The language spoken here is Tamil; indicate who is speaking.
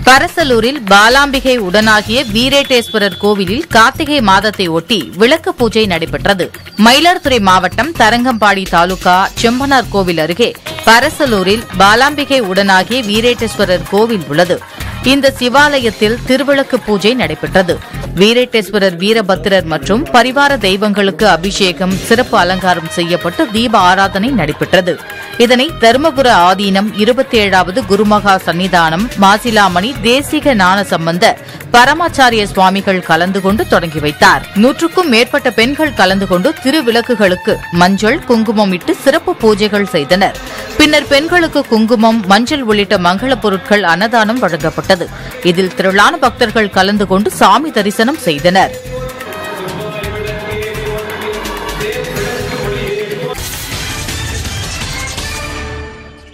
Speaker 1: பரசலூரில் பாலாம்பிகை உடனாகிய வீரேட்டேஸ்வரர் கோவிலில் கார்த்திகை மாதத்தை ஒட்டி விளக்கு பூஜை நடைபெற்றது மயிலாடுதுறை மாவட்டம் தரங்கம்பாடி தாலுகா செம்பனார் கோவில் அருகே பரசலூரில் பாலாம்பிகை உடனாகிய வீரேட்டேஸ்வரர் கோவில் உள்ளது இந்த சிவாலயத்தில் திருவிளக்கு பூஜை நடைபெற்றது வீரேட்டேஸ்வரர் வீரபத்திரர் மற்றும் பரிவார தெய்வங்களுக்கு அபிஷேகம் சிறப்பு அலங்காரம் செய்யப்பட்டு தீப ஆராதனை நடைபெற்றது இதனை தருமபுர ஆதீனம் இருபத்தி ஏழாவது குருமகா சன்னிதானம் மாசிலாமணி தேசிக ஞான சம்பந்த பரமாச்சாரிய சுவாமிகள் கலந்து கொண்டு தொடங்கி வைத்தார் நூற்றுக்கும் மேற்பட்ட பெண்கள் கலந்து கொண்டு திருவிளக்குகளுக்கு மஞ்சள் குங்குமம் இட்டு சிறப்பு பூஜைகள் செய்தனர் பின்னர் பெண்களுக்கு குங்குமம் மஞ்சள் உள்ளிட்ட மங்கள பொருட்கள் அன்னதானம் வழங்கப்பட்டது இதில் திரளான பக்தர்கள் கலந்து கொண்டு சாமி தரிசனம் செய்தனர்